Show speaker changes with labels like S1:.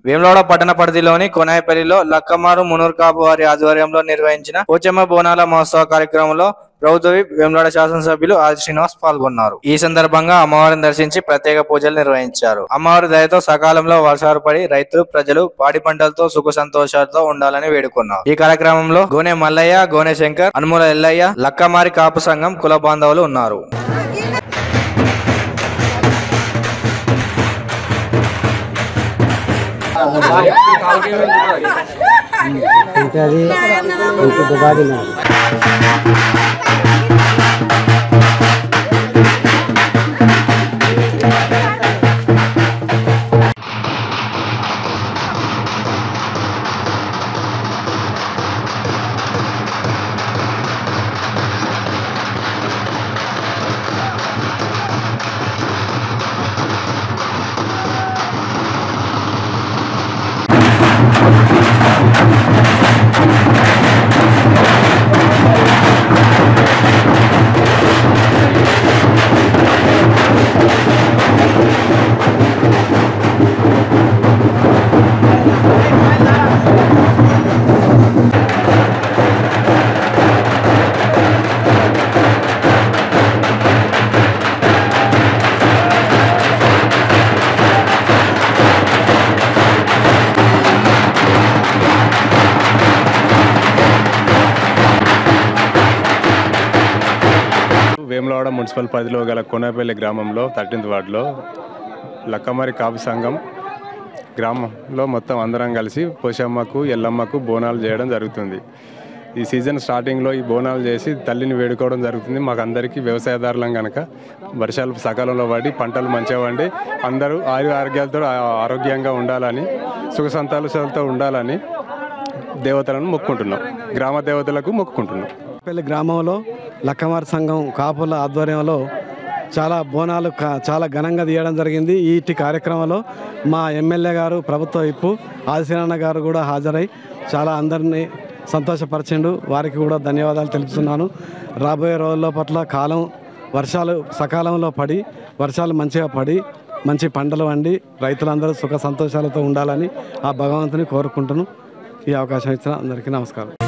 S1: వేములవాడ పట్టణ పరిధిలోని కొనాయపల్లిలో లక్కమారు మునూర్ కాపు వారి ఆధ్వర్యంలో నిర్వహించిన పోచమ్మ బోనాల మహోత్సవ కార్యక్రమంలో ప్రభుత్వ విప్ వేములవాడ శాసనసభ్యులు ఆది శ్రీనివాస్ పాల్గొన్నారు ఈ సందర్భంగా అమ్మవారిని దర్శించి ప్రత్యేక పూజలు నిర్వహించారు అమ్మవారి దయతో సకాలంలో వర్షాలు పడి రైతులు ప్రజలు పాడి పంటలతో సుఖ సంతోషాలతో ఉండాలని వేడుకున్నారు ఈ కార్యక్రమంలో గోనె మల్లయ్య గోనె శంకర్ అనుమూల ఎల్లయ్య లక్కమారి కాపు సంఘం కుల బాంధవులు ఉన్నారు
S2: అంటే అది ఇంకో దుబాది
S3: వేములవాడ మున్సిపల్ పరిధిలో గల కొనపల్లి గ్రామంలో థర్టీన్త్ వార్డులో లక్కమారి కాపు సంఘం గ్రామంలో మొత్తం అందరం కలిసి పోషమ్మకు ఎల్లమ్మకు బోనాలు చేయడం జరుగుతుంది ఈ సీజన్ స్టార్టింగ్లో ఈ బోనాలు చేసి తల్లిని వేడుకోవడం జరుగుతుంది మాకు అందరికీ వ్యవసాయదారులం కనుక వర్షాలు సకాలంలో పడి పంటలు మంచిగా పండి అందరూ ఆరు ఆరోగ్యాలతో ఆ- ఆరోగ్యంగా ఉండాలని సుఖ సంతోషాలతో ఉండాలని దేవతలను మొక్కుకుంటున్నాం గ్రామ దేవతలకు మొక్కుకుంటున్నాం
S2: పెళ్లి గ్రామంలో లక్కమారి సంఘం కాపుల ఆధ్వర్యంలో చాలా బోనాలు కా- చాలా ఘనంగా తీయడం జరిగింది ఈ ఇట్టి కార్యక్రమంలో మా ఎమ్మెల్యే గారు ప్రభుత్వ ఇప్పు ఆదిశీనన్న గారు కూడా హాజరై చాలా అందరినీ సంతోషపరిచిండు వారికి కూడా ధన్యవాదాలు తెలుపుతున్నాను రాబోయే రోజుల పట్ల కాలం వర్షాలు సకాలంలో పడి వర్షాలు మంచిగా పడి మంచి పంటలు వండి రైతులందరూ సుఖ సంతోషాలతో ఉండాలని ఆ భగవంతుని కోరుకుంటున్నాను ఈ అవకాశం ఇచ్చిన అందరికీ నమస్కారం